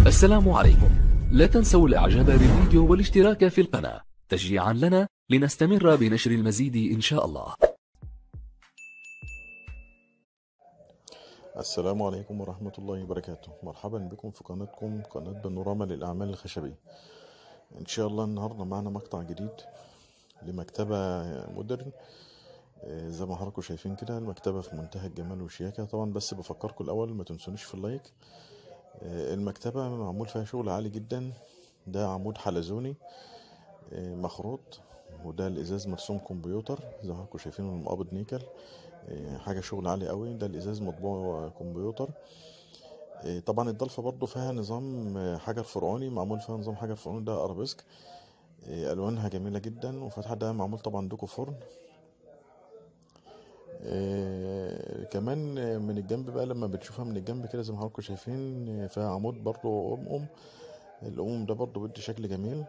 السلام عليكم لا تنسوا الاعجاب بالفيديو والاشتراك في القناة تشجيعا لنا لنستمر بنشر المزيد ان شاء الله السلام عليكم ورحمة الله وبركاته مرحبا بكم في قناتكم قناة بانوراما للأعمال الخشبية إن شاء الله النهاردة معنا مقطع جديد لمكتبة مودرن آه، زي ما حضراتكم شايفين كده المكتبة في منتهى الجمال والشياكة طبعا بس بفكركم الأول ما تنسونيش في اللايك آه، المكتبة معمول فيها شغل عالي جدا ده عمود حلزوني آه، مخروط وده الإزاز مرسوم كمبيوتر زي ما حضراتكم شايفينه المقابض نيكل آه، حاجة شغل عالي قوي ده الإزاز مطبوع كمبيوتر آه، طبعا الضلفة برضو فيها نظام آه، حجر فرعوني معمول فيها نظام حجر فرعوني ده أرابيسك آه، ألوانها جميلة جدا وفتحة ده معمول طبعا دوكو فرن آه، كمان آه، من الجنب بقى لما بتشوفها من الجنب كده زي ما حضراتكم شايفين آه، فيها عمود برضو أم الأم ده برضو بيدي شكل جميل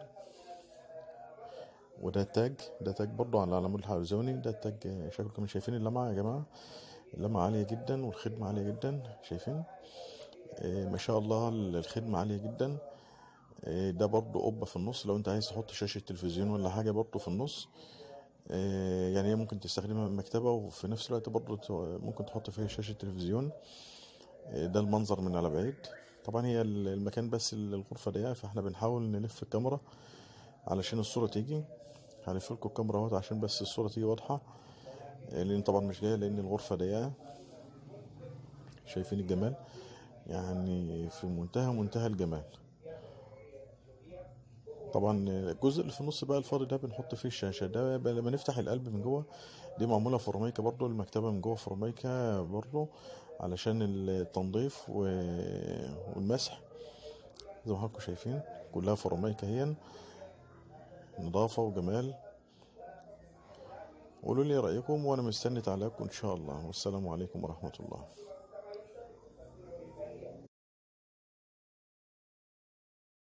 وده تاج ده تاج برضو على العمود الحلزوني ده التاج آه، شكله كمان شايفين اللمعة يا جماعة اللمعة عالية جدا والخدمة عالية جدا شايفين آه، ما شاء الله الخدمة عالية جدا آه، ده برضو قبة في النص لو انت عايز تحط شاشة تلفزيون ولا حاجة برضو في النص آه، يعني هي ممكن تستخدمها مكتبة وفي نفس الوقت برضو ت- ممكن تحط فيها شاشة تلفزيون آه، ده المنظر من على بعيد طبعا هي ال- المكان بس ال- الغرفة ضيقة فاحنا بنحاول نلف الكاميرا علشان الصورة تيجي هلف لكم الكاميرا اهوت عشان بس الصورة تيجي واضحة آه، لأن طبعا مش جاية لأن الغرفة ضيقة شايفين الجمال يعني في منتهى منتهى الجمال طبعا الجزء اللي في النص بقى الفاضي ده بنحط فيه الشاشة ده بقى لما نفتح القلب من جوه دي معمولة فورميكا برضو المكتبة من جوه فورميكا برضو علشان التنظيف و- والمسح زي ما حضراتكم شايفين كلها فورميكا هي نظافة وجمال قولوا لي رأيكم وأنا مستني تعليقكم إن شاء الله والسلام عليكم ورحمة الله